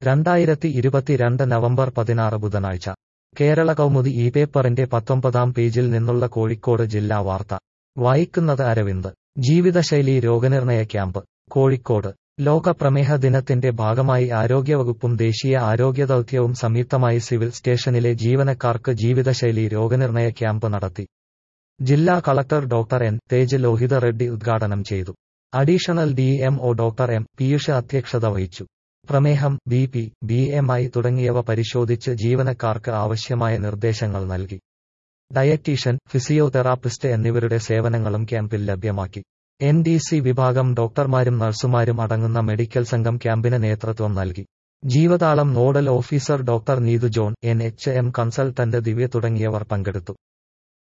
രണ്ടായിരത്തി ഇരുപത്തിരണ്ട് നവംബർ പതിനാറ് ബുധനാഴ്ച കേരള കൗമുദി ഈ പേപ്പറിന്റെ പത്തൊമ്പതാം പേജിൽ നിന്നുള്ള കോഴിക്കോട് ജില്ലാ വാർത്ത വായിക്കുന്നത് അരവിന്ദ് ജീവിതശൈലി രോഗനിർണയ ക്യാമ്പ് കോഴിക്കോട് ലോക പ്രമേഹ ദിനത്തിന്റെ ഭാഗമായി ആരോഗ്യവകുപ്പും ദേശീയ ആരോഗ്യ ദൗത്യവും സംയുക്തമായി സിവിൽ സ്റ്റേഷനിലെ ജീവനക്കാർക്ക് ജീവിതശൈലി രോഗനിർണയ ക്യാമ്പ് നടത്തി ജില്ലാ collector doctor N Tej Lohitha Reddy ഉദ്ഘാടനം ചെയ്തു additional D M O doctor M Piyush അധ്യക്ഷത വഹിച്ചു പ്രമേഹം B P B M I തുടങ്ങിയവ പരിശോധിച്ച് ജീവനക്കാർക്ക് ആവശ്യമായ നിർദ്ദേശങ്ങൾ നൽകി ഡയറ്റീഷ്യൻ ഫിസിയോതെറാപ്പിസ്റ്റ് എന്നിവരുടെ സേവനങ്ങളും ക്യാമ്പിൽ ലഭ്യമാക്കി എൻ ഡി സി വിഭാഗം ഡോക്ടർമാരും നഴ്സുമാരും അടങ്ങുന്ന മെഡിക്കൽ സംഘം ക്യാമ്പിന് നേതൃത്വം നൽകി Jeevathalam nodal officer doctor Neethu John N H M consultant Divya തുടങ്ങിയവർ പങ്കെടുത്തു